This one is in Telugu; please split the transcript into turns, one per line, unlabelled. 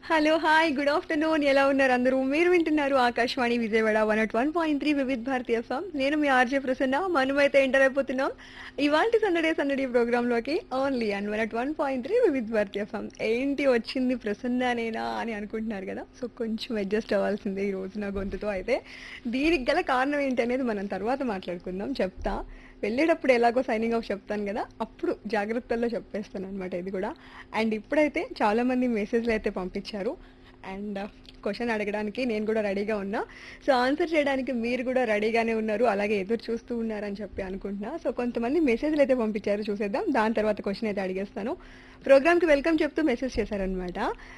హలో హాయ్ గుడ్ ఆఫ్టర్నూన్ ఎలా ఉన్నారు అందరూ మీరు వింటున్నారు Akashvani Vijayawada one at one point three Vividh Bharatiya FM నేను మీ ఆర్జే ప్రసన్న మనమైతే ఎంటర్ అయిపోతున్నాం ఇవాళ సందడే సందడి ప్రోగ్రామ్ లోకి only and one at one point three Vividh Bharatiya FM ఏంటి వచ్చింది ప్రసన్ననేనా అని అనుకుంటున్నారు కదా సో కొంచెం అడ్జస్ట్ అవ్వాల్సిందే ఈ రోజు నా గొంతుతో అయితే దీనికి గల కారణం ఏంటి అనేది మనం తర్వాత మాట్లాడుకుందాం చెప్తా వెళ్ళేటప్పుడు ఎలాగో సైనింగ్ ఆఫ్ చెప్తాను కదా అప్పుడు జాగ్రత్తల్లో చెప్పేస్తాను అనమాట ఇది కూడా అండ్ ఇప్పుడైతే చాలా మంది మెసేజ్లు అయితే పంపించారు అండ్ క్వశ్చన్ అడగడానికి నేను కూడా రెడీగా ఉన్నా సో ఆన్సర్ చేయడానికి మీరు కూడా రెడీగానే ఉన్నారు అలాగే ఎదురు చూస్తూ ఉన్నారని చెప్పి అనుకుంటున్నా సో కొంతమంది మెసేజ్లు అయితే పంపించారు చూసేద్దాం దాని తర్వాత క్వశ్చన్ అయితే అడిగేస్తాను ప్రోగ్రామ్కి వెల్కమ్ చెప్తూ మెసేజ్ చేశారనమాట